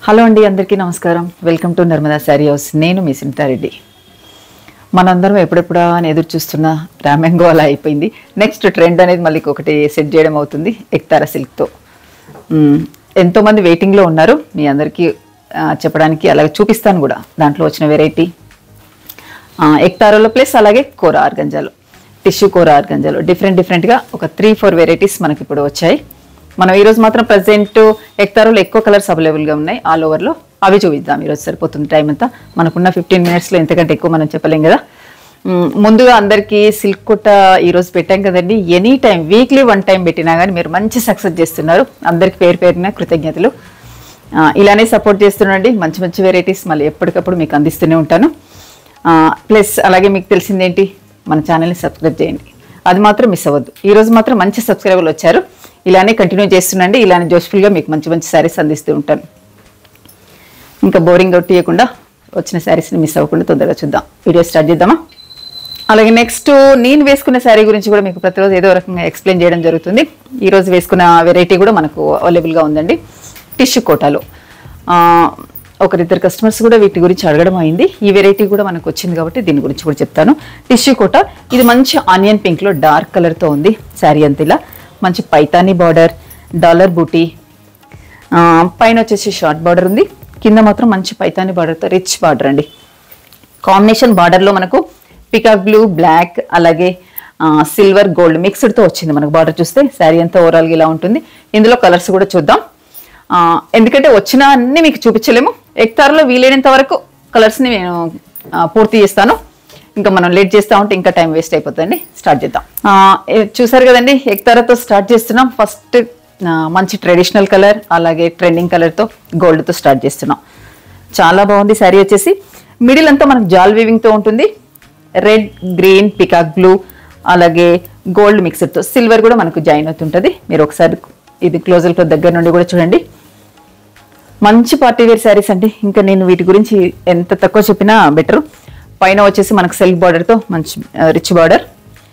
Hello అండి అందరికీ నమస్కారం welcome to Narmada sari house నేను మీ సింతారెడ్డి మనందరం ఎప్పుడెప్పుడా అని ఎదురు చూస్తున్న రామెంగో అలా అయిపోయింది నెక్స్ట్ ట్రెండ్ అనేది మళ్ళీ ఒకటి సెట్ చేయడం అవుతుంది ఎక్తారా సిల్క్తో ఎంతోమంది వెయిటింగ్లో ఉన్నారు మీ అందరికీ ఆ, చెప్పడానికి అలాగే చూపిస్తాను కూడా దాంట్లో వచ్చిన వెరైటీ ఎక్తారోలో ప్లస్ అలాగే కూర ఆర్గంజాలో టిష్యూ కూర ఆర్గంజాలో డిఫరెంట్ డిఫరెంట్గా ఒక త్రీ ఫోర్ వెరైటీస్ మనకి ఇప్పుడు వచ్చాయి మనం ఈరోజు మాత్రం ప్రజెంట్ ఎక్తారోలో ఎక్కువ కలర్స్ అవైలబుల్గా ఉన్నాయి ఆల్ ఓవర్లో అవి చూపిద్దాం ఈరోజు సరిపోతుంది టైం అంతా మనకున్న ఫిఫ్టీన్ మినిట్స్లో ఎంతకంటే ఎక్కువ మనం చెప్పలేం కదా మ్, ముందుగా అందరికీ సిల్క్ కుట్ట ఈరోజు పెట్టాం కదండి any time weekly one time పెట్టినా కానీ మీరు మంచి సక్సెస్ చేస్తున్నారు అందరికి పేరు పేరున కృతజ్ఞతలు ఆ, ఇలానే సపోర్ట్ చేస్తుండండి మంచి మంచి వెరైటీస్ మళ్ళీ ఎప్పటికప్పుడు మీకు అందిస్తూనే ఉంటాను ప్లస్ అలాగే మీకు తెలిసిందేంటి మన ఛానల్ని సబ్స్క్రైబ్ చేయండి అది మాత్రం మిస్ అవ్వద్దు ఈ రోజు మాత్రం మంచి సబ్స్క్రైబర్లు వచ్చారు ఇలానే కంటిన్యూ చేస్తుండండి ఇలానే జోష్ఫుల్గా మీకు మంచి మంచి శారీస్ అందిస్తూ ఉంటాను ఇంకా బోరింగ్ అవుట్ చేయకుండా వచ్చిన శారీస్ని మిస్ అవ్వకుండా తొందరగా చూద్దాం వీడియో స్టార్ట్ చేద్దామా అలాగే నెక్స్ట్ నేను వేసుకున్న శారీ గురించి కూడా మీకు ప్రతిరోజు ఏదో రకంగా ఎక్స్ప్లెయిన్ చేయడం జరుగుతుంది ఈ రోజు వేసుకున్న వెరైటీ కూడా మనకు అవైలబుల్గా ఉందండి టిష్యూ కోటాలో ఆ, ఒకరిద్దరు కస్టమర్స్ కూడా వీటి గురించి అడగడం అయింది ఈ వెరైటీ కూడా మనకు వచ్చింది కాబట్టి దీని గురించి కూడా చెప్తాను టిష్యూ కోట ఇది మంచి ఆనియన్ పింక్లో డార్క్ కలర్తో ఉంది శారీ అంత ఇలా మంచి పైతానీ బార్డర్ డాలర్ బూటీ ఆ, పైన వచ్చేసి షార్ట్ బార్డర్ ఉంది కింద మాత్రం మంచి పైతాని బార్డర్తో రిచ్ బార్డర్ అండి కాంబినేషన్ బార్డర్లో మనకు పికాక్ బ్లూ బ్లాక్ అలాగే సిల్వర్ గోల్డ్ మిక్స్డ్తో వచ్చింది మనకు బార్డర్ చూస్తే శారీ అంతా ఓవరాల్గా ఇలా ఉంటుంది ఇందులో కలర్స్ కూడా చూద్దాం ఆ, ఎందుకంటే వచ్చిన అన్ని మీకు చూపించలేము ఎక్తార్లో వీలైనంత వరకు కలర్స్ని నేను ఆ, పూర్తి చేస్తాను ఇంకా మనం లేట్ చేస్తా ఉంటే ఇంకా టైం వేస్ట్ అయిపోతుందండి స్టార్ట్ చేద్దాం ఆ, ఏ- చూసారు కదండి ఎక్తారాతో స్టార్ట్ చేస్తున్నాం ఫస్ట్ మంచి ట్రెడిషనల్ కలర్ అలాగే ట్రెండింగ్ కలర్తో గోల్డ్తో స్టార్ట్ చేస్తున్నాం చాలా బాగుంది శారీ వచ్చేసి మిడిల్ అంతా మనకు జాల్ వీవింగ్తో ఉంటుంది రెడ్ గ్రీన్ పికాక్ బ్లూ అలాగే గోల్డ్ మిక్స్డ్తో సిల్వర్ కూడా మనకు జాయిన్ అవుతుంటుంది మీరు ఒకసారి ఇది క్లోజర్తో దగ్గర నుండి కూడా చూడండి మంచి పార్టీ వేర్ శారీస్ అండి ఇంకా నేను వీటి గురించి ఎంత తక్కువ చెప్పినా బెటర్ పైన వచ్చేసి మనకు సెల్ఫ్ బార్డర్తో మంచి రిచ్ బార్డర్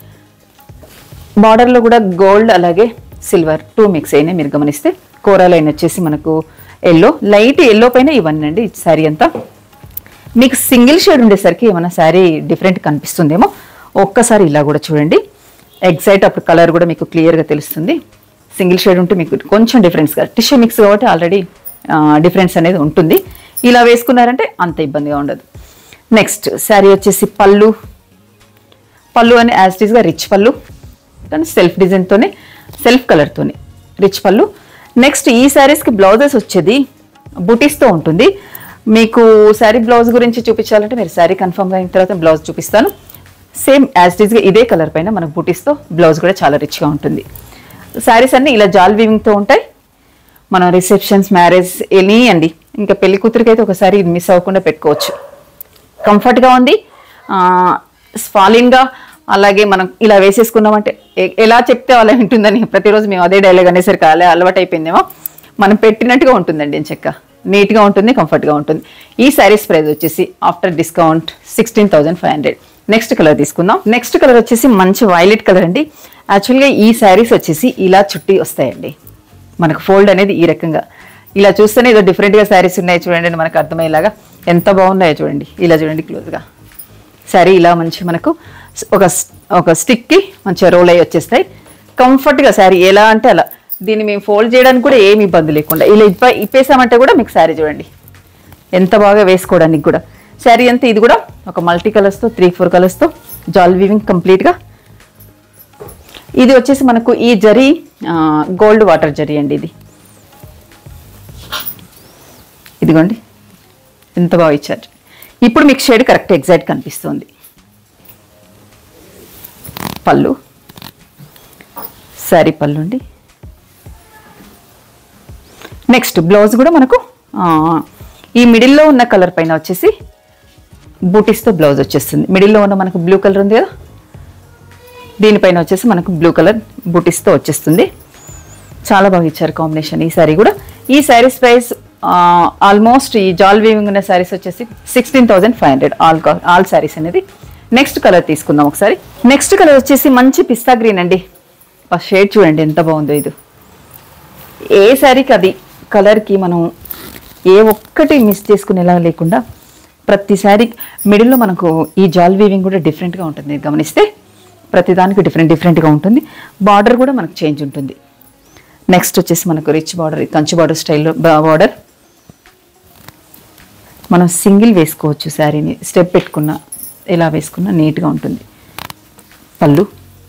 బార్డర్లో కూడా గోల్డ్ అలాగే సిల్వర్ టూ మిక్స్ అయినాయి మీరు గమనిస్తే కోరా లైన్ వచ్చేసి మనకు ఎల్లో లైట్ ఎల్లో పైన ఇవన్నీ అండి ఈ శారీ అంతా మీకు సింగిల్ షేడ్ ఉండేసరికి ఏమైనా శారీ డిఫరెంట్ కనిపిస్తుందేమో ఒక్కసారి ఇలా కూడా చూడండి ఎగ్జాక్ట్ అప్పుడు కలర్ కూడా మీకు క్లియర్గా తెలుస్తుంది సింగిల్ షేడ్ ఉంటే మీకు కొంచెం డిఫరెన్స్గా టిష్యూ మిక్స్ కాబట్టి ఆల్రెడీ డిఫరెన్స్ అనేది ఉంటుంది ఇలా వేసుకున్నారంటే అంత ఇబ్బందిగా ఉండదు నెక్స్ట్ శారీ వచ్చేసి పళ్ళు పళ్ళు అని యాజ్ ఇట్ ఈస్గా రిచ్ పళ్ళు కానీ సెల్ఫ్ డిజైన్తోనే సెల్ఫ్ కలర్తోనే రిచ్ పళ్ళు నెక్స్ట్ ఈ శారీస్కి బ్లౌజెస్ వచ్చేది బుటీస్తో ఉంటుంది మీకు శారీ బ్లౌజ్ గురించి చూపించాలంటే మీరు శారీ కన్ఫర్మ్ అయిన తర్వాత బ్లౌజ్ చూపిస్తాను సేమ్ యాజ్ ఇట్ ఈస్గా ఇదే కలర్ పైన మనకు బుటీస్తో బ్లౌజ్ కూడా చాలా రిచ్గా ఉంటుంది శారీస్ అన్నీ ఇలా జాల్ వీవింగ్తో ఉంటాయి మనం రిసెప్షన్స్ మ్యారేజ్ ఎనీ అండి ఇంకా పెళ్లి కూతురికి అయితే ఒకసారి ఇది మిస్ అవ్వకుండా పెట్టుకోవచ్చు కంఫర్ట్గా ఉంది స్పాలిన్గా అలాగే మనం ఇలా వేసేసుకున్నామంటే ఎ- ఎలా చెప్తే అలా వింటుందని ప్రతిరోజు మేము అదే డైలాగ్ అనేసరికి అలా అలవాటు అయిపోయిందేమో మనం పెట్టినట్టుగా ఉంటుందండి చెక్క నీట్గా ఉంటుంది కంఫర్ట్గా ఉంటుంది ఈ శారీస్ ప్రైస్ వచ్చేసి after discount sixteen thousand five hundred next colour తీసుకుందాం నెక్స్ట్ కలర్ వచ్చేసి మంచి వైలెట్ కలర్ అండి యాక్చువల్గా ఈ శారీస్ వచ్చేసి ఇలా చుట్టి వస్తాయండి మనకు ఫోల్డ్ అనేది ఈ రకంగా ఇలా చూస్తేనే ఏదో డిఫరెంట్గా శారీస్ ఉన్నాయి చూడండి అని మనకు అర్థమయ్యేలాగా ఎంత బాగున్నాయో చూడండి ఇలా చూడండి క్లోజ్గా శారీ ఇలా మంచి మనకు ఒక ఒక స్టిక్కి మంచిగా రోల్ అయ్యి వచ్చేస్తాయి కంఫర్ట్గా శారీ ఎలా అంటే అలా దీన్ని మేము ఫోల్డ్ చేయడానికి కూడా ఏమి ఇబ్బంది లేకుండా ఇలా ఇప్ప ఇప్పేసామంటే కూడా మీకు శారీ చూడండి ఎంత బాగా వేసుకోవడానికి కూడా శారీ అంతా ఇది కూడా ఒక మల్టీ కలర్స్తో త్రీ ఫోర్ కలర్స్తో జాల్ వీవింగ్ కంప్లీట్గా ఇది వచ్చేసి మనకు ఈ జరీ గోల్డ్ వాటర్ జరీ అండి ఇది ఇదిగోండి ఎంత బాగా ఇచ్చారు ఇప్పుడు మీకు షేడ్ కరెక్ట్ ఎగ్జాక్ట్ కనిపిస్తుంది పళ్ళు శారీ పళ్ళు అండి నెక్స్ట్ బ్లౌజ్ కూడా మనకు ఆ, ఈ మిడిల్లో ఉన్న కలర్ పైన వచ్చేసి బూటీస్తో బ్లౌజ్ వచ్చేస్తుంది మిడిల్లో ఉన్న మనకు బ్లూ కలర్ ఉంది కదా దీనిపైన వచ్చేసి మనకు బ్లూ కలర్ బూటీస్తో వచ్చేస్తుంది చాలా బాగా ఇచ్చారు కాంబినేషన్ ఈ శారీ కూడా ఈ శారీస్ ప్రైస్ ఆల్మోస్ట్ ఈ జాల్ వీవింగ్ ఉన్న శారీస్ వచ్చేసి sixteen thousand five hundred all all saris అనేది నెక్స్ట్ కలర్ తీసుకుందాం ఒకసారి నెక్స్ట్ కలర్ వచ్చేసి మంచి పిస్తా గ్రీన్ అండి షేడ్ చూడండి ఎంత బాగుందో ఇది ఏ శారీకి అది కలర్కి మనం ఏ ఒక్కటి మిస్ చేసుకునేలా లేకుండా ప్రతిసారి మిడిల్లో మనకు ఈ జాల్ వీవింగ్ కూడా డిఫరెంట్గా ఉంటుంది మీరు గమనిస్తే ప్రతిదానికి డిఫరెంట్ డిఫరెంట్గా ఉంటుంది బార్డర్ కూడా మనకు చేంజ్ ఉంటుంది నెక్స్ట్ వచ్చేసి మనకు రిచ్ బార్డర్ కంచి బార్డర్ స్టైల్లో బార్డర్ మనం సింగిల్ వేసుకోవచ్చు శారీని స్టెప్ పెట్టుకున్న ఎలా వేసుకున్నా నీట్గా ఉంటుంది పళ్ళు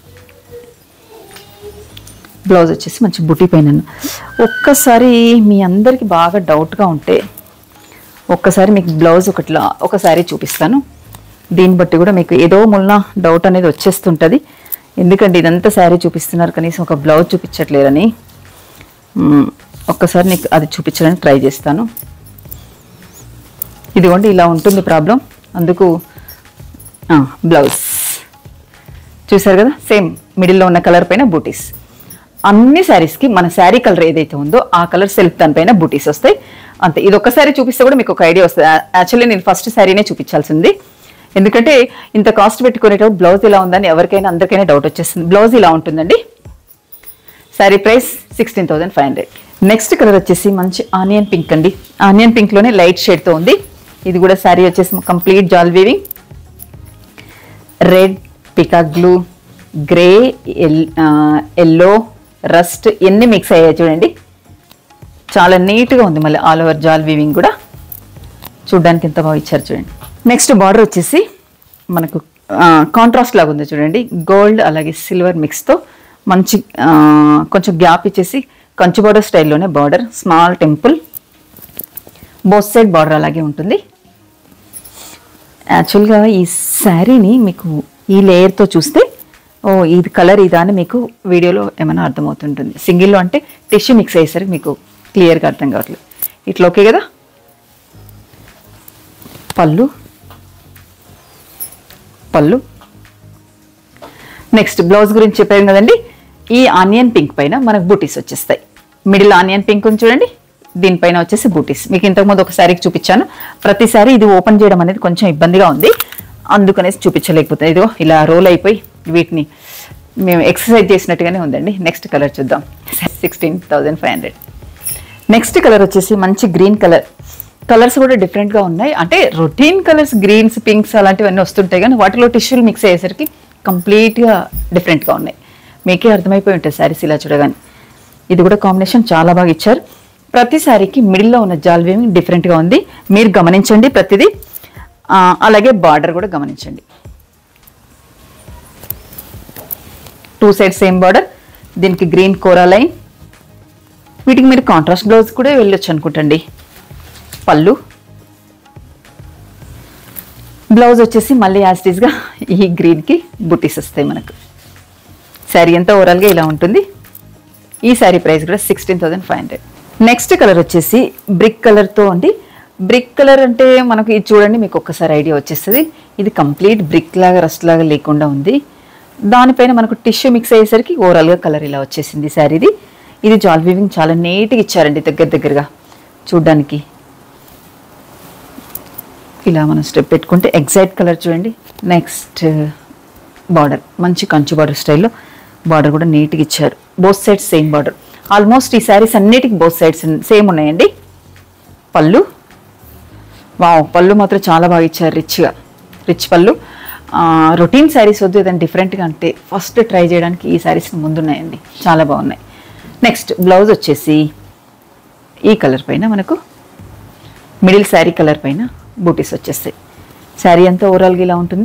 బ్లౌజ్ వచ్చేసి మంచి బుటీ పైన ఒక్కసారి మీ అందరికి బాగా డౌట్గా ఉంటే ఒక్కసారి మీకు బ్లౌజ్ ఒకట్లా ఒక శారీ చూపిస్తాను దీన్ని బట్టి కూడా మీకు ఏదో మొన్న డౌట్ అనేది వచ్చేస్తుంటుంది ఎందుకంటే ఇదంతా శారీ చూపిస్తున్నారు కనీసం ఒక బ్లౌజ్ చూపించట్లేరని మ్మ్, ఒక్కసారి నీకు అది చూపించడానికి ట్రై చేస్తాను ఇదిగోండి ఇలా ఉంటుంది ప్రాబ్లం అందుకు ఆ, బ్లౌజ్ చూసారు కదా సేమ్ మిడిల్లో ఉన్న కలర్ పైన బూటీస్ అన్ని శారీస్కి మన శారీ కలర్ ఏదైతే ఉందో ఆ కలర్ సెల్ఫ్ దానిపైన బూటీస్ వస్తాయి అంతే ఇది ఒక్కసారి చూపిస్తే కూడా మీకు ఒక ఐడియా వస్తుంది యాక్చువల్లీ నేను ఫస్ట్ శారీనే చూపించాల్సింది ఎందుకంటే ఇంత కాస్ట్ పెట్టుకునేటప్పుడు బ్లౌజ్ ఇలా ఉందని ఎవరికైనా అందరికైనా డౌట్ వచ్చేస్తుంది బ్లౌజ్ ఇలా ఉంటుందండి sari price sixteen thousand five hundred next colour వచ్చేసి మంచి ఆనియన్ పింక్ అండి ఆనియన్ పింక్లోనే లైట్ షేడ్తో ఉంది ఇది కూడా శారీ వచ్చేసి కంప్లీట్ జాల్ weaving red peacock blue grey yellow rust ఎన్ని మిక్స్ అయ్యాయి చూడండి చాలా నీట్గా ఉంది మళ్ళీ ఆల్ ఓవర్ జాల్ వీవింగ్ కూడా చూడ్డానికి ఎంత బాగా ఇచ్చారు చూడండి నెక్స్ట్ బార్డర్ వచ్చేసి మనకు కాంట్రాస్ట్ లాగా ఉంది చూడండి గోల్డ్ అలాగే సిల్వర్ మిక్స్తో మంచి ఆ, కొంచెం గ్యాప్ ఇచ్చేసి కంచు బార్డర్ స్టైల్లోనే border small temple both side border అలాగే ఉంటుంది యాక్చువల్గా ఈ శారీని మీకు ఈ లేయర్తో చూస్తే ఓ ఇది కలర్ ఇదా అని మీకు వీడియోలో ఏమైనా అర్థమవుతుంటుంది సింగిల్లో అంటే టిష్యూ మిక్స్ అయ్యేసరికి మీకు క్లియర్గా అర్థం కావట్లేదు ఇట్లా ఓకే కదా పళ్ళు పళ్ళు నెక్స్ట్ బ్లౌజ్ గురించి చెప్పాను కదండి ఈ ఆనియన్ పింక్ పైన మనకు బూటీస్ వచ్చేస్తాయి మిడిల్ ఆనియన్ పింక్ ఉంది చూడండి దీనిపైన వచ్చేసి బూటీస్ మీకు ఇంతకుముందు ఒక శారీకి చూపించాను ప్రతిసారి ఇది ఓపెన్ చేయడం అనేది కొంచెం ఇబ్బందిగా ఉంది అందుకనేసి చూపించలేకపోతే ఇదిగో ఇలా రోల్ అయిపోయి వీటిని మేము ఎక్సర్సైజ్ చేసినట్టుగానే ఉందండి నెక్స్ట్ కలర్ చూద్దాం sixteen thousand five hundred next colour వచ్చేసి మంచి గ్రీన్ కలర్ కలర్స్ కూడా డిఫరెంట్గా ఉన్నాయి అంటే రొటీన్ కలర్స్ గ్రీన్స్ పింక్స్ అలాంటివన్నీ వస్తుంటాయి కానీ వాటిలో టిష్యూలు మిక్స్ అయ్యేసరికి కంప్లీట్గా డిఫరెంట్గా ఉన్నాయి మీకే అర్థమైపోయి ఉంటుంది శారీస్ ఇలా చూడగానే ఇది కూడా కాంబినేషన్ చాలా బాగా ఇచ్చారు ప్రతి శారీకి మిడిల్లో ఉన్న జాల్ వీవింగ్ డిఫరెంట్గా ఉంది మీరు గమనించండి ప్రతిదీ ఆ, అలాగే బార్డర్ కూడా గమనించండి టూ సైడ్ సేమ్ బార్డర్ దీనికి గ్రీన్ కోరా లైన్ వీటికి మీరు కాంట్రాస్ట్ బ్లౌజ్ కూడా వెళ్ళొచ్చు అనుకుంటండి పళ్ళు బ్లౌజ్ వచ్చేసి మళ్ళీ యాస్టీస్గా ఈ గ్రీన్కి బుటీస్ వస్తాయి మనకు శారీ అంతా ఓవరాల్గా ఇలా ఉంటుంది ఈ శారీ ప్రైస్ కూడా sixteen thousand five hundred next colour వచ్చేసి బ్రిక్ కలర్తో అండి బ్రిక్ కలర్ అంటే మనకు ఇది చూడండి మీకు ఒక్కసారి ఐడియా వచ్చేస్తుంది ఇది కంప్లీట్ బ్రిక్ లాగా రస్ట్ లాగా లేకుండా ఉంది దానిపైన మనకు టిష్యూ మిక్స్ అయ్యేసరికి ఓవరాల్గా కలర్ ఇలా వచ్చేసింది శారీది ఇది జాల్ వీవింగ్ చాలా నీట్గా ఇచ్చారండి దగ్గర దగ్గరగా చూడ్డానికి ఇలా మనం స్టెప్ పెట్టుకుంటే ఎగ్జాక్ట్ కలర్ చూడండి నెక్స్ట్ బార్డర్ మంచి కంచు బార్డర్ స్టైల్లో బార్డర్ కూడా నీట్గా ఇచ్చారు both sides same border almost ఈ శారీస్ అన్నిటికి బోత్ సైడ్స్ సేమ్ ఉన్నాయండి పళ్ళు వావ్ పళ్ళు మాత్రం చాలా బాగా ఇచ్చారు రిచ్గా రిచ్ పళ్ళు రొటీన్ శారీస్ వద్దు ఏదైనా డిఫరెంట్గా అంటే ఫస్ట్ ట్రై చేయడానికి ఈ శారీస్ ముందున్నాయండి చాలా బాగున్నాయి నెక్స్ట్ బ్లౌజ్ వచ్చేసి ఈ కలర్ పైన మనకు మిడిల్ శారీ కలర్ పైన బూటీస్ వచ్చేస్తాయి శారీ అంతా ఓవరాల్గా ఇలా ఉంటుంది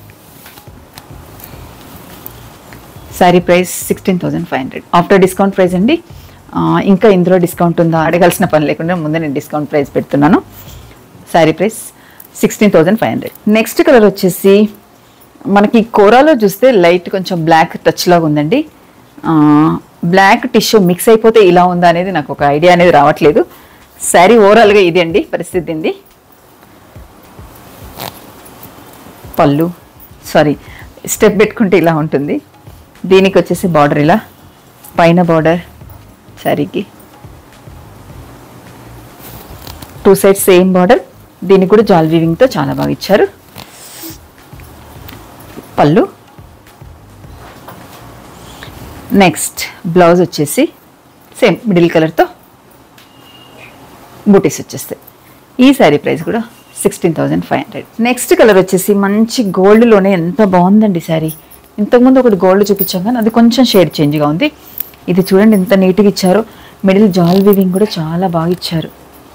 sari price sixteen thousand five hundred after discount price అండి ఆ, ఇంకా ఇందులో డిస్కౌంట్ ఉందా అడగాల్సిన పని లేకుండా ముందే నేను డిస్కౌంట్ ప్రైస్ పెడుతున్నాను sari price sixteen thousand five hundred next colour వచ్చేసి మనకి కోరాలో చూస్తే లైట్ కొంచెం బ్లాక్ టచ్ లాగా ఉందండి బ్లాక్ టిష్యూ మిక్స్ అయిపోతే ఇలా ఉందా అనేది నాకు ఒక ఐడియా అనేది రావట్లేదు శారీ ఓవరాల్గా ఇది అండి పరిస్థితి ఇది పళ్ళు సారీ స్టెప్ పెట్టుకుంటే ఇలా ఉంటుంది దీనికి వచ్చేసి బార్డర్ ఇలా పైన బార్డర్ శారీకి టూ సైడ్స్ సేమ్ బార్డర్ దీనికి కూడా జాల్ వీవింగ్తో చాలా బాగా ఇచ్చారు పళ్ళు నెక్స్ట్ బ్లౌజ్ వచ్చేసి సేమ్ మిడిల్ కలర్తో బూటీస్ వచ్చేస్తాయి ఈ శారీ ప్రైస్ కూడా sixteen thousand five hundred next colour వచ్చేసి మంచి గోల్డ్లోనే ఎంత బాగుందండి శారీ ఇంతకుముందు ఒకటి గోల్డ్ చూపించాం కానీ అది కొంచెం షేడ్ చేంజ్గా ఉంది ఇది చూడండి ఎంత నీట్గా ఇచ్చారో మిడిల్ జాల్ వీవింగ్ కూడా చాలా బాగా ఇచ్చారు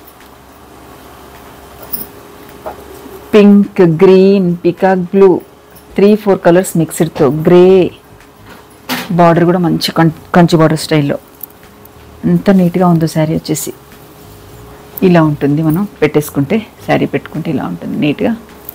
pink green peacock blue three four colours మిక్స్డ్తో గ్రే బార్డర్ కూడా మంచి కం- కంచి బార్డర్ స్టైల్లో ఎంత నీట్గా ఉందో శారీ వచ్చేసి ఇలా ఉంటుంది మనం పెట్టేసుకుంటే శారీ పెట్టుకుంటే ఇలా ఉంటుంది నీట్గా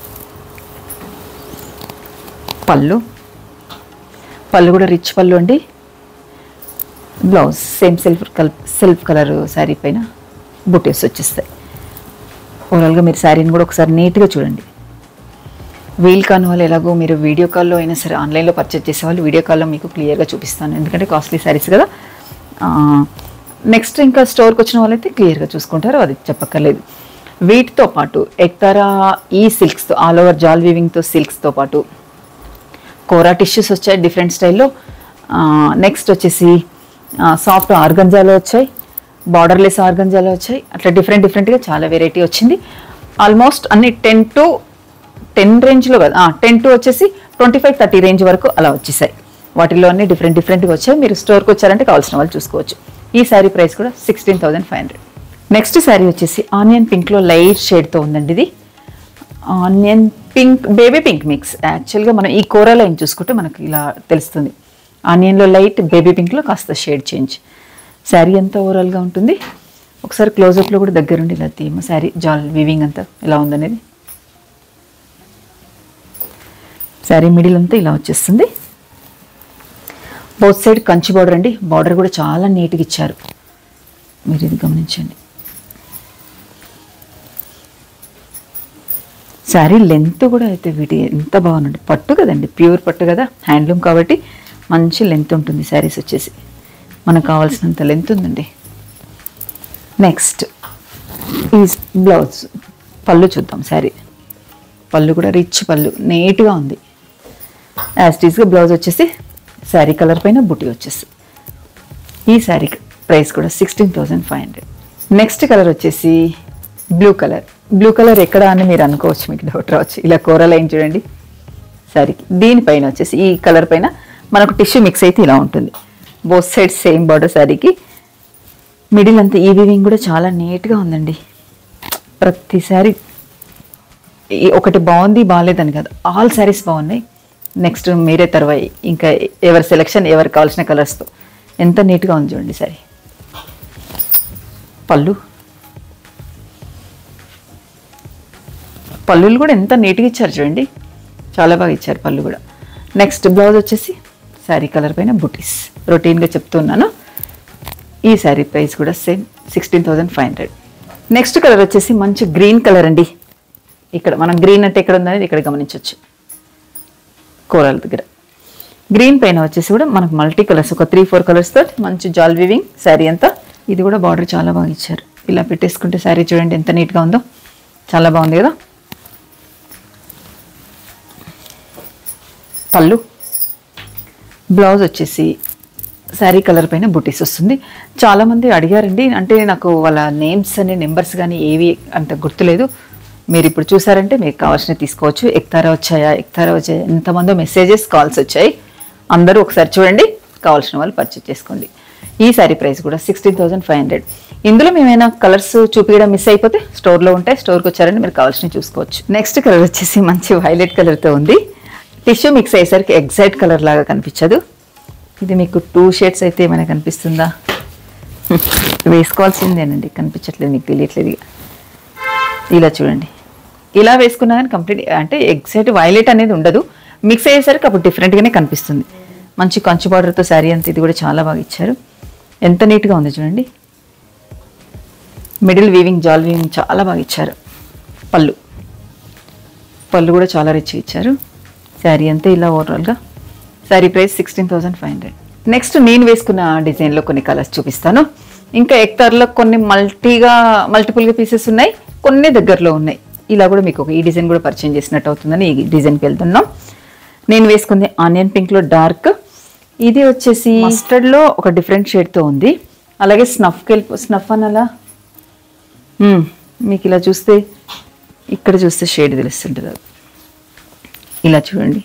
పళ్ళు పళ్ళు కూడా రిచ్ పళ్ళు అండి బ్లౌజ్ సేమ్ సెల్ఫ్ కల్ సెల్ఫ్ కలర్ శారీ పైన బుటీస్ వచ్చేస్తాయి ఓవరాల్గా మీరు శారీని కూడా ఒకసారి నీట్గా చూడండి వీల్ కాని వాళ్ళు ఎలాగో మీరు వీడియో కాల్లో అయినా సరే ఆన్లైన్లో పర్చేజ్ చేసే వాళ్ళు వీడియో కాల్లో మీకు క్లియర్గా చూపిస్తాను ఎందుకంటే కాస్ట్లీ శారీస్ కదా నెక్స్ట్ ఇంకా స్టోర్కి వచ్చిన వాళ్ళైతే క్లియర్గా చూసుకుంటారు అది చెప్పక్కర్లేదు వీటితో పాటు ఎక్తారా ఈ సిల్క్స్తో ఆల్ ఓవర్ జాల్ వీవింగ్తో సిల్క్స్తో పాటు కోరా టిష్యూస్ వచ్చాయి డిఫరెంట్ స్టైల్లో నెక్స్ట్ వచ్చేసి సాఫ్ట్ ఆర్గంజాలో వచ్చాయి బార్డర్లెస్ ఆర్గంజాలో వచ్చాయి అట్లా డిఫరెంట్ డిఫరెంట్గా చాలా వెరైటీ వచ్చింది ఆల్మోస్ట్ అన్ని టెన్ టు టెన్ రేంజ్లో కదా టెన్ టు వచ్చేసి ట్వంటీ ఫైవ్ థర్టీ రేంజ్ వరకు అలా వచ్చేసాయి వాటిలో అన్ని డిఫరెంట్ డిఫరెంట్గా వచ్చాయి మీరు స్టోర్కి వచ్చారంటే కావాల్సిన వాళ్ళు చూసుకోవచ్చు ఈ శారీ ప్రైస్ కూడా sixteen thousand five hundred next sari వచ్చేసి ఆనియన్ పింక్లో లైట్ షేడ్తో ఉందండి ఇది onion pink baby pink mix యాక్చువల్గా మనం ఈ కూర లైన్ చూసుకుంటే మనకు ఇలా తెలుస్తుంది ఆనియన్లో లైట్ బేబీ పింక్లో కాస్త షేడ్ చేంజ్ శారీ అంతా ఓవరాల్గా ఉంటుంది ఒకసారి క్లోజప్లో కూడా దగ్గరుండి ఇలా తీయమ శారీ జాల్ వీవింగ్ అంతా ఎలా ఉందనేది శారీ మిడిల్ అంతా ఇలా వచ్చేస్తుంది బౌత్ సైడ్ కంచి బార్డర్ అండి బార్డర్ కూడా చాలా నీట్గా ఇచ్చారు మీరు ఇది గమనించండి శారీ లెంత్ కూడా అయితే వీటి ఎంత బాగుందండి పట్టు కదండి ప్యూర్ పట్టు కదా హ్యాండ్లూమ్ కాబట్టి మంచి లెంత్ ఉంటుంది శారీస్ వచ్చేసి మనకు కావాల్సినంత లెంత్ ఉందండి నెక్స్ట్ ఈ బ్లౌజ్ పళ్ళు చూద్దాం శారీ పళ్ళు కూడా రిచ్ పళ్ళు నీట్గా ఉంది యాజ్ టీస్గా బ్లౌజ్ వచ్చేసి శారీ కలర్ పైన బుట్టి వచ్చేసి ఈ శారీ ప్రైస్ కూడా sixteen thousand five hundred next colour వచ్చేసి బ్లూ కలర్ బ్లూ కలర్ ఎక్కడ అని మీరు అనుకోవచ్చు మీకు డౌట్ రావచ్చు ఇలా కూర లైన్ చూడండి శారీకి దీనిపైన వచ్చేసి ఈ కలర్ పైన మనకు టిష్యూ మిక్స్ అయితే ఇలా ఉంటుంది బోత్ సైడ్ సేమ్ బార్డర్ శారీకి మిడిల్ అంతా ఈ వీవింగ్ కూడా చాలా నీట్గా ఉందండి ప్రతిసారి ఈ ఒకటి బాగుంది బాగాలేదని కాదు ఆల్ శారీస్ బాగున్నాయి నెక్స్ట్ మీరే తర్వాయి ఇంకా ఎవరి సెలెక్షన్ ఎవరికి కావాల్సిన కలర్స్తో ఎంత నీట్గా ఉంది చూడండి సారీ పళ్ళు పళ్ళులు కూడా ఎంత నీట్గా ఇచ్చారు చూడండి చాలా బాగా ఇచ్చారు పళ్ళు కూడా నెక్స్ట్ బ్లౌజ్ వచ్చేసి శారీ కలర్ పైన బుటీస్ రొటీన్గా చెప్తున్నాను ఈ శారీ ప్రైస్ కూడా same sixteen thousand five hundred next colour వచ్చేసి మంచి గ్రీన్ కలర్ అండి ఇక్కడ మనం గ్రీన్ అంటే ఎక్కడ ఉందనేది ఇక్కడ గమనించవచ్చు కూరల దగ్గర గ్రీన్ పైన వచ్చేసి కూడా మనకు మల్టీ కలర్స్ ఒక త్రీ ఫోర్ కలర్స్తో మంచి జాల్ వీవింగ్ శారీ అంతా ఇది కూడా బార్డర్ చాలా బాగా ఇచ్చారు ఇలా పెట్టేసుకుంటే శారీ చూడండి ఎంత నీట్గా ఉందో చాలా బాగుంది కదా పళ్ళు బ్లౌజ్ వచ్చేసి శారీ కలర్ పైన బుటీస్ వస్తుంది చాలామంది అడిగారండి అంటే నాకు వాళ్ళ నేమ్స్ అని నెంబర్స్ కానీ ఏవి అంత గుర్తులేదు మీరు ఇప్పుడు చూసారంటే మీకు కావాల్సినవి తీసుకోవచ్చు ఎక్తారా వచ్చాయా ఎక్తారా వచ్చాయా ఎంతమందో మెసేజెస్ కాల్స్ వచ్చాయి అందరూ ఒకసారి చూడండి కావాల్సిన వాళ్ళు పర్చేజ్ చేసుకోండి ఈ శారీ ప్రైస్ కూడా సిక్స్టీన్ థౌసండ్ ఫైవ్ హండ్రెడ్ ఇందులో మేమైనా కలర్స్ చూపించడం మిస్ అయిపోతే స్టోర్లో ఉంటాయి స్టోర్కి వచ్చారంటే మీరు కావాల్సినవి చూసుకోవచ్చు నెక్స్ట్ కలర్ వచ్చేసి మంచి వైలెట్ కలర్తో ఉంది టిష్యూ మిక్స్ అయ్యేసరికి ఎగ్జాక్ట్ కలర్ లాగా కనిపించదు ఇది మీకు టూ షేడ్స్ అయితే ఏమైనా కనిపిస్తుందా వేసుకోవాల్సిందేనండి కనిపించట్లేదు మీకు తెలియట్లేదు ఇక. ఇలా చూడండి ఇలా వేసుకున్నా కానీ కంప్లీట్ అంటే ఎగ్జాక్ట్ వైలెట్ అనేది ఉండదు మిక్స్ అయ్యేసరికి అప్పుడు డిఫరెంట్గానే కనిపిస్తుంది మంచి కంచు బార్డర్తో శారీ అంతా ఇది కూడా చాలా బాగా ఇచ్చారు ఎంత నీట్గా ఉంది చూడండి మిడిల్ వీవింగ్ జాల్ వీవింగ్ చాలా బాగా ఇచ్చారు పళ్ళు పళ్ళు కూడా చాలా రిచ్ ఇచ్చారు శారీ అంతా ఇలా ఓవరాల్గా sari price sixteen thousand five hundred next నేను వేసుకున్న డిజైన్లో కొన్ని కలర్స్ చూపిస్తాను ఇంకా ఎక్తార్లో కొన్ని మల్టీగా మల్టిపుల్గా పీసెస్ ఉన్నాయి కొన్ని దగ్గరలో ఉన్నాయి ఇలా కూడా మీకు ఒక ఈ డిజైన్ కూడా పరిచయం చేసినట్టు అవుతుందని ఈ డిజైన్కి వెళ్తున్నాం నేను వేసుకుంది ఆనియన్ పింక్లో డార్క్ ఇది వచ్చేసి మస్టర్డ్లో ఒక డిఫరెంట్ షేడ్తో ఉంది అలాగే స్నఫ్కి వెళ్ళి స్నఫ్ అని అలా మ్మ్. మీకు ఇలా చూస్తే ఇక్కడ చూస్తే షేడ్ తెలుస్తుంటుంది అది ఇలా చూడండి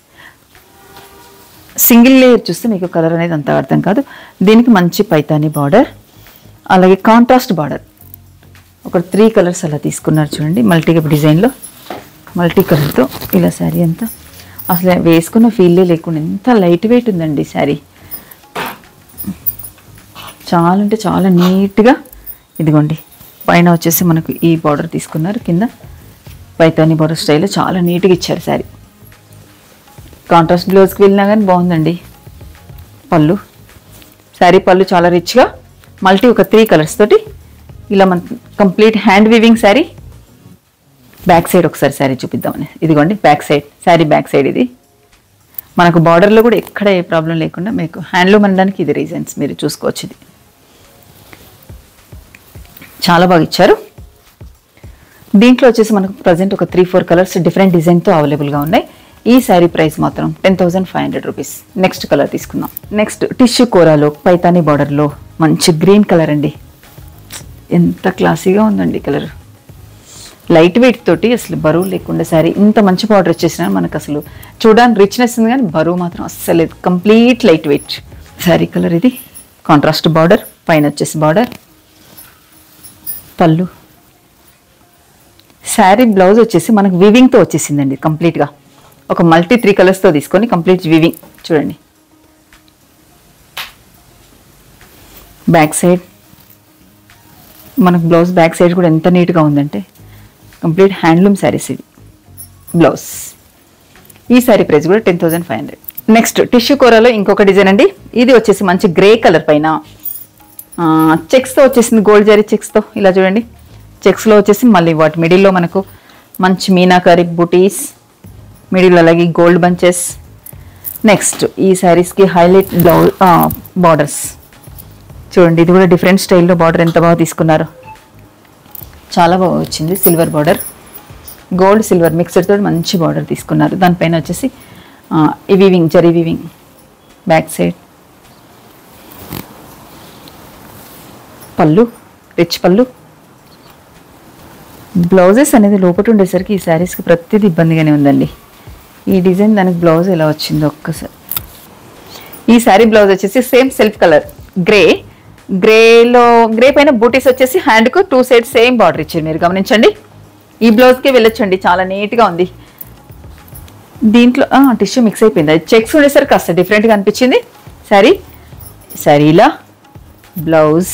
సింగిల్ లేయర్ చూస్తే మీకు కలర్ అనేది అంత అర్థం కాదు దీనికి మంచి పైతాని బార్డర్ అలాగే కాంట్రాస్ట్ బార్డర్ ఒక త్రీ కలర్స్ అలా తీసుకున్నారు చూడండి మల్టీ డిజైన్లో మల్టీ కలర్తో ఇలా శారీ అంతా అసలు వేసుకున్న ఫీల్లే లేకుండా ఎంత లైట్ వెయిట్ ఉందండి శారీ చాలా అంటే చాలా నీట్గా ఇదిగోండి పైన వచ్చేసి మనకు ఈ బార్డర్ తీసుకున్నారు కింద పైతాని బార్డర్ స్టైల్లో చాలా నీట్గా ఇచ్చారు శారీ కాంట్రాస్ట్ బ్లౌజ్కి వెళ్ళినా కానీ బాగుందండి పళ్ళు శారీ పళ్ళు చాలా రిచ్గా మల్టీ ఒక త్రీ కలర్స్ తోటి ఇలా మన complete hand weaving sari back side ఒకసారి శారీ చూపిద్దామని ఇదిగోండి back side sari back side ఇది మనకు బార్డర్లో కూడా ఎక్కడ ఏ ప్రాబ్లం లేకుండా మీకు హ్యాండ్లూమ్ అనడానికి ఇది రీజన్స్ మీరు చూసుకోవచ్చు ఇది చాలా బాగా ఇచ్చారు దీంట్లో వచ్చేసి మనకు ప్రజెంట్ ఒక త్రీ ఫోర్ కలర్స్ డిఫరెంట్ డిజైన్తో అవైలబుల్గా ఉన్నాయి ఈ శారీ ప్రైస్ మాత్రం ten thousand five hundred rupees next colour తీసుకుందాం నెక్స్ట్ టిష్యూ కూరలో పైతానీ బార్డర్లో మంచి గ్రీన్ కలర్ అండి ఎంత క్లాసీగా ఉందండి కలర్ లైట్ వెయిట్ తోటి అసలు బరువు లేకుండా శారీ ఇంత మంచి బార్డర్ వచ్చేసినా మనకు అసలు చూడడానికి రిచ్నెస్ ఉంది కానీ బరువు మాత్రం అస్సలు లేదు complete light weight sari colour ఇది కాంట్రాస్ట్ బార్డర్ పైన వచ్చేసి బార్డర్ పళ్ళు శారీ బ్లౌజ్ వచ్చేసి మనకు వివింగ్తో వచ్చేసిందండి కంప్లీట్గా ఒక మల్టీ త్రీ కలర్స్తో తీసుకొని కంప్లీట్ వివింగ్ చూడండి బ్యాక్ సైడ్ మనకు బ్లౌజ్ బ్యాక్ సైడ్ కూడా ఎంత నీట్గా ఉందంటే కంప్లీట్ హ్యాండ్లూమ్ శారీస్ ఇది బ్లౌజ్ ఈ శారీ ప్రైస్ కూడా ten thousand five hundred next tissue కూరలో ఇంకొక డిజైన్ అండి ఇది వచ్చేసి మంచి గ్రే కలర్ పైన చెక్స్తో వచ్చేసింది గోల్డ్ జరీ చెక్స్తో ఇలా చూడండి చెక్స్లో వచ్చేసి మళ్ళీ వాటి మిడిల్లో మనకు మంచి మీనాకారి బుటీస్ మిడిల్ అలాగే గోల్డ్ బంచెస్ నెక్స్ట్ ఈ శారీస్కి హైలైట్ బ్లౌజ్ బార్డర్స్ చూడండి ఇది కూడా డిఫరెంట్ స్టైల్లో బార్డర్ ఎంత బాగా తీసుకున్నారు చాలా బాగా వచ్చింది silver border gold silver mixer తోటి మంచి బార్డర్ తీసుకున్నారు దానిపైన వచ్చేసి ఆ, ఈ weaving zari weaving back side పళ్ళు రిచ్ పళ్ళు బ్లౌజెస్ అనేది లోపల ఉండేసరికి ఈ శారీస్కి ప్రతిదీ ఇబ్బందిగానే ఉందండి ఈ డిజైన్ దానికి బ్లౌజ్ ఎలా వచ్చిందో ఒక్కసారి ఈ శారీ బ్లౌజ్ వచ్చేసి సేమ్ సెల్ఫ్ కలర్ గ్రే గ్రేలో గ్రే పైన బూటీస్ వచ్చేసి హ్యాండ్కు టూ సైడ్ సేమ్ బార్డర్ ఇచ్చారు మీరు గమనించండి ఈ బ్లౌజ్కి వెళ్ళొచ్చండి చాలా నీట్గా ఉంది దీంట్లో టిష్యూ మిక్స్ అయిపోయింది అది చెక్స్ ఉండేసరికి కాస్త డిఫరెంట్గా అనిపించింది శారీ శారీ ఇలా బ్లౌజ్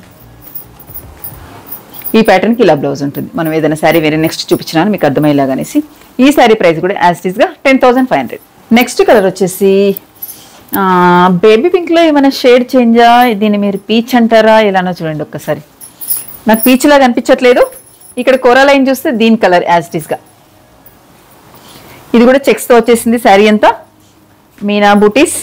ఈ ప్యాటర్న్కి ఇలా బ్లౌజ్ ఉంటుంది మనం ఏదైనా శారీ వేరే నెక్స్ట్ చూపించినా మీకు అర్థమయ్యేలాగా అనేసి ఈ శారీ ప్రైస్ కూడా యాజ్ ఇట్ ఈస్గా ten thousand five hundred next colour వచ్చేసి బేబీ పింక్లో ఏమైనా షేడ్ చేంజా దీన్ని మీరు పీచ్ అంటారా ఇలానో చూడండి ఒక్కసారి నాకు పీచ్ లాగా అనిపించట్లేదు ఇక్కడ కోరా లైన్ చూస్తే దీని కలర్ యాజ్ ఇట్ ఈస్గా ఇది కూడా చెక్స్తో వచ్చేసింది శారీ అంతా మీనా బూటీస్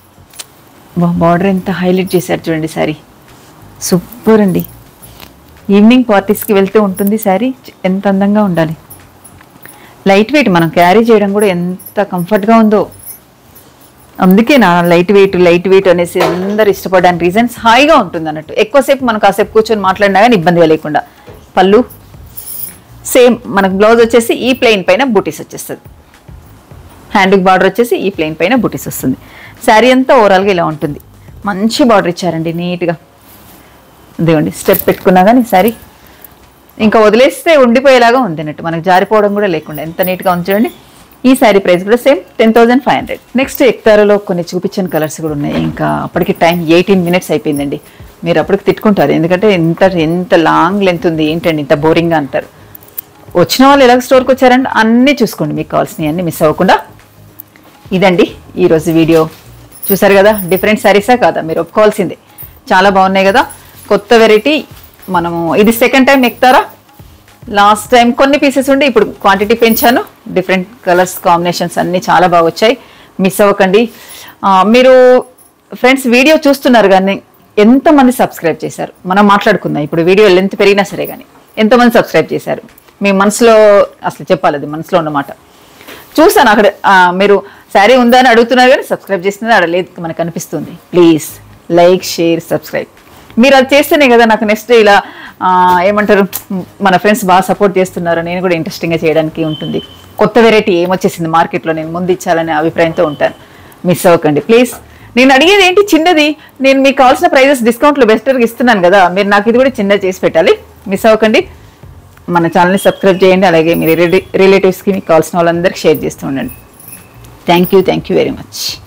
బార్డర్ ఎంత హైలైట్ చేశారు చూడండి శారీ సూపర్ అండి ఈవినింగ్ పార్టీస్కి వెళ్తూ ఉంటుంది శారీ ఎంత అందంగా ఉండాలి లైట్ వెయిట్ మనం క్యారీ చేయడం కూడా ఎంత కంఫర్ట్గా ఉందో అందుకే నా లైట్ వెయిట్ లైట్ వెయిట్ అనేసి అందరు ఇష్టపడడానికి రీజన్స్ హాయిగా ఉంటుంది అన్నట్టు ఎక్కువసేపు మనం కాసేపు కూర్చొని మాట్లాడినా కానీ ఇబ్బందిగా లేకుండా పళ్ళు సేమ్ మనకు బ్లౌజ్ వచ్చేసి ఈ ప్లెయిన్ పైన బూటీస్ వచ్చేస్తుంది హ్యాండ్కి బార్డర్ వచ్చేసి ఈ ప్లెయిన్ పైన బూటీస్ వస్తుంది శారీ అంతా ఓవరాల్గా ఇలా ఉంటుంది మంచి బార్డర్ ఇచ్చారండి నీట్గా ఇదిగోండి స్టెప్ పెట్టుకున్నా కానీ శారీ ఇంకా వదిలేస్తే ఉండిపోయేలాగా ఉంది అన్నట్టు మనకు జారిపోవడం కూడా లేకుండా ఎంత నీట్గా ఉంది చూడండి ఈ శారీ ప్రైస్ కూడా same ten thousand five hundred next ఎక్తారలో కొన్ని చూపించిన కలర్స్ కూడా ఉన్నాయి ఇంకా అప్పటికి టైం ఎయిటీన్ మినిట్స్ అయిపోయిందండి మీరు అప్పటికి తిట్టుకుంటారు ఎందుకంటే ఎంత ఎంత లాంగ్ లెంత్ ఉంది ఏంటండి ఇంత బోరింగ్గా అంటారు వచ్చిన వాళ్ళు ఎలాగ స్టోర్కి వచ్చారంటే అన్నీ చూసుకోండి మీకు కావాల్సినవి అన్నీ మిస్ అవ్వకుండా ఇదండి ఈరోజు వీడియో చూసారు కదా డిఫరెంట్ శారీసా కాదా మీరు ఒప్పుకోవాల్సిందే చాలా బాగున్నాయి కదా కొత్త వెరైటీ మనము ఇది సెకండ్ టైం ఎక్కుతారా లాస్ట్ టైం కొన్ని పీసెస్ ఉండి ఇప్పుడు క్వాంటిటీ పెంచాను డిఫరెంట్ కలర్స్ కాంబినేషన్స్ అన్నీ చాలా బాగా వచ్చాయి మిస్ అవ్వకండి ఆ, మీరు ఫ్రెండ్స్ వీడియో చూస్తున్నారు కానీ ఎంతమంది సబ్స్క్రైబ్ చేశారు మనం మాట్లాడుకుందాం ఇప్పుడు వీడియో లెంత్ పెరిగినా సరే కానీ ఎంతమంది సబ్స్క్రైబ్ చేశారు మీ మనసులో అసలు చెప్పాలి అది మనసులో ఉన్నమాట చూసాను అక్కడ ఆ, మీరు శారీ ఉందా అని అడుగుతున్నారు కానీ సబ్స్క్రైబ్ చేస్తున్నారు అక్కడ లేదు మనకు అనిపిస్తుంది ప్లీజ్ లైక్ షేర్ సబ్స్క్రైబ్ మీరు అది చేస్తేనే కదా నాకు నెక్స్ట్ ఇలా ఆ, ఏమంటారు మన ఫ్రెండ్స్ బాగా సపోర్ట్ చేస్తున్నారు నేను కూడా ఇంట్రెస్టింగ్గా చేయడానికి ఉంటుంది కొత్త వెరైటీ ఏమొచ్చేసింది మార్కెట్లో నేను ముందు ఇచ్చాలనే అభిప్రాయంతో ఉంటాను మిస్ అవ్వకండి ప్లీజ్ నేను అడిగేది ఏంటి చిన్నది నేను మీకు కావాల్సిన ప్రైజెస్ డిస్కౌంట్లో బెస్టర్గా ఇస్తున్నాను కదా మీరు నాకు ఇది కూడా చిన్నది చేసి పెట్టాలి మిస్ అవ్వకండి మన ఛానల్ని సబ్స్క్రైబ్ చేయండి అలాగే మీ రిలేటివ్స్కి మీకు కావాల్సిన వాళ్ళందరికీ షేర్ చేస్తూ ఉండండి thank you thank you very much